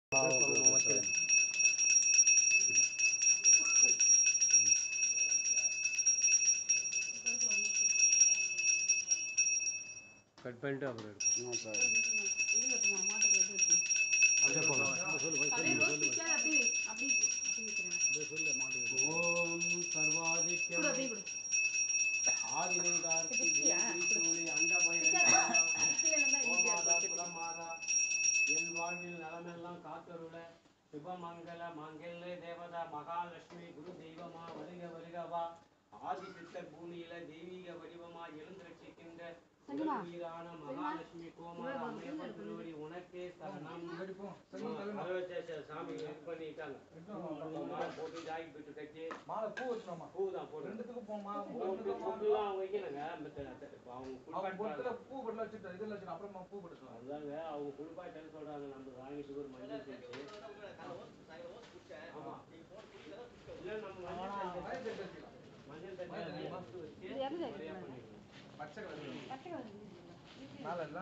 Cut பண்ணிட்டு அப்புறம் எடுக்கும் ஓம் சர்வாதித்யம் ஆதிலிங்கார்த்தி தேவி அண்டபைரவா ஓமாதா குலமாதா என் வாழ்வில் நலமெல்லாம் காத்தருள சுபமங்கல மங்கல்ய தேவதா மகாலட்சுமி குரு தெய்வமா வருக வருகவா ஆதி சித்தர் பூமியில தெய்வீக வடிவமா எழுந்திரட்சிக்கின்ற உயிரான மகாலட்சுமி கோமார அம்மையப்பன் திருவடி உனக்கே சரணம் அலோச்சேச்ச சாமி இது பண்ணிட்டாங்க மாலை போட்டு ஜாக்கி போட்டு கட்டி மாலை பூ வச்சுனோமா பூ தான் போட்டு ரெண்டுத்துக்கும் போமா போட்டு பொட்டுலாம் வைக்கணுங்க மத்த இப்ப அவங்க அவங்க பொட்டுல குளிப்பாட்டு பூ பட்டல வச்சுட்டு இதுல வச்சு அப்புறமா பூ பட்டுக்கலாம் அதுதாங்க அவங்க குளிப்பாட்டன்னு சொல்றாங்க நம்ம வாங்கிட்டு ஒரு மஞ்சள் தூக்கி ஆமா இல்ல நம்ம மஞ்சள் தண்ணி மஞ்சள் தண்ணி மஸ்து வச்சு முறையா பண்ணிக்கணும் பச்சை கலர் மேல இல்ல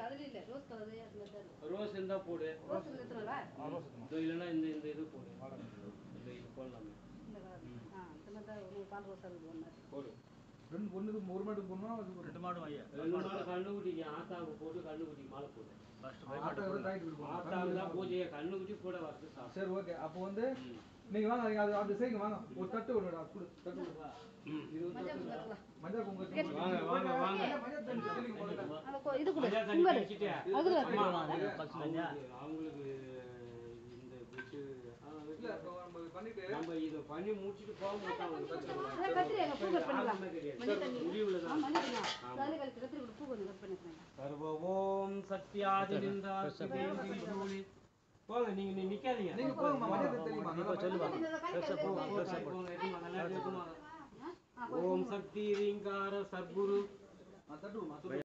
ரோஸ் இருந்தா போடு ரோஸ் இருக்குமா? இதோ இல்லைன்னா இந்த இந்த இது போடு இந்த இது போடலாமே போடு ரெண்டு ஒண்ணுக்கு ஒரு மாட்டுக்கு போடணும் அது ஒரு ரெண்டு மாடு வாங்க ரெண்டு மாடு கண்ணுக்குட்டிக்கு ஆத்தாவுக்கு போட்டு கண்ணுக்குட்டிக்கு மாலை போடு ஆட்டோ எவ்வளவு தாங்கிட்டு கொடுப்போம் ஆத்தாவுக்கு தான் பூஜையை கண்ணுக்குட்டி கூட வரது சாப்பிடு சரி ஓகே அப்போ வந்து நீங்க வாங்க நீங்க அது அந்த சைடுக்கு வாங்க ஒரு தட்டு ஒன்று கொடு தட்டு கொடு. மஞ்சள் குங்குமம் வாங்க வாங்க வாங்க மஞ்சள் தண்ணி தெளிக்க முதல்ல. இது கொடு மஞ்சள் தண்ணி தெளிச்சிட்டு அம்மா, பச்சை தண்ணியா? அவங்களுக்கு அவங்களுக்கு இந்த பிட்டு இல்ல இப்போ நம்ம பண்ணிட்டு நம்ம இதை பண்ணி முடிச்சுட்டு போக மாட்டாங்க அதான் கத்திரி எங்க பூ கட் பண்ணிக்கலாம் மஞ்சள் தண்ணி முடிவுல ஆ, தான் மஞ்சள் தண்ணி தலையில கழிச்சு கத்திரி கொடு பூ கொஞ்சம் கட் பண்ணிக்கிறேன் சர்வ ஓம் சத்யாதினிந்தா சிவேந்தி ஜூலி போங்க நீங்க நீ நிக்காதீங்க நீங்க போங்க மஞ்சள் தண்ணி தெளிமா நல்லா சொல்லுவா போங்க, எடுத்துமா, நல்லா எடுத்துமா. ஓம் சக்தி ரீங்கார சத்குரு தட்டு விடுமா, தட்டு விடு.